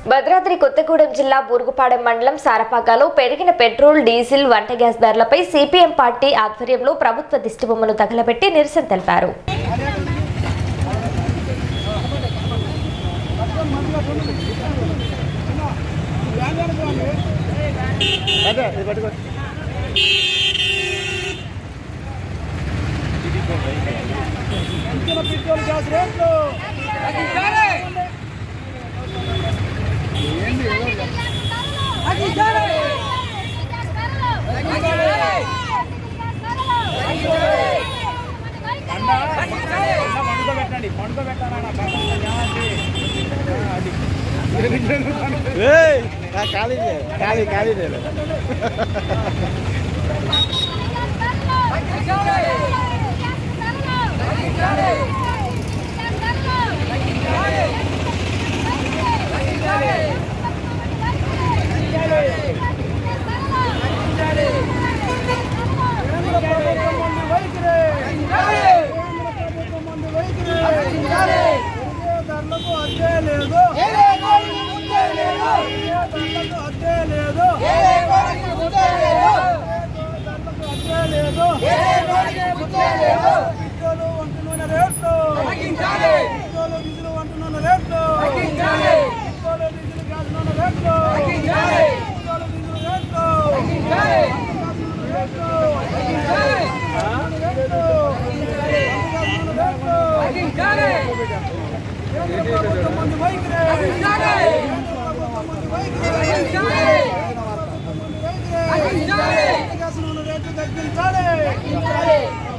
భద్రాద్రి కొత్తగూడెం జిల్లా బూరుగుపాడెం మండలం సారపాకాలో పెరిగిన పెట్రోల్ డీజిల్ వంట గ్యాస్ ధరలపై సిపిఎం పార్టీ ఆధ్వర్యంలో ప్రభుత్వ దిష్టిబొమ్మను తగలబెట్టి నిరసన తెలిపారు పెట్రోల్ గ్యాస్ రేట్లు పండుగ పెట్టండి పండుగ పెట్టాలన్నా ఖాళీ ఖాళీ ఖాళీ లేదు కేంద్ర ప్రభుత్వం ముందు వైఖరి కేంద్ర ప్రభుత్వం ముందు వైఖరి పెరిగే ధరలకు అద్దే లేదు పెరిగే ధరలకు అద్దే లేదు పెరిగే ధరలకు అద్దే లేదు పెట్రోలు వంట నూనె రేట్లు పెట్రోలు డీజిల్ వంట నూనె రేట్లు పెట్రోలు డీజిల్ గ్యాస్ నూనె రేట్లు పెట్రోలు డీజిల్ రేట్లు రేట్లు కేంద్ర ప్రభుత్వం ముందు వైఖరి కేంద్ర ప్రభుత్వం ముందు వైఖరి గ్యాస్ నూనె రేట్లు తగ్గించాలి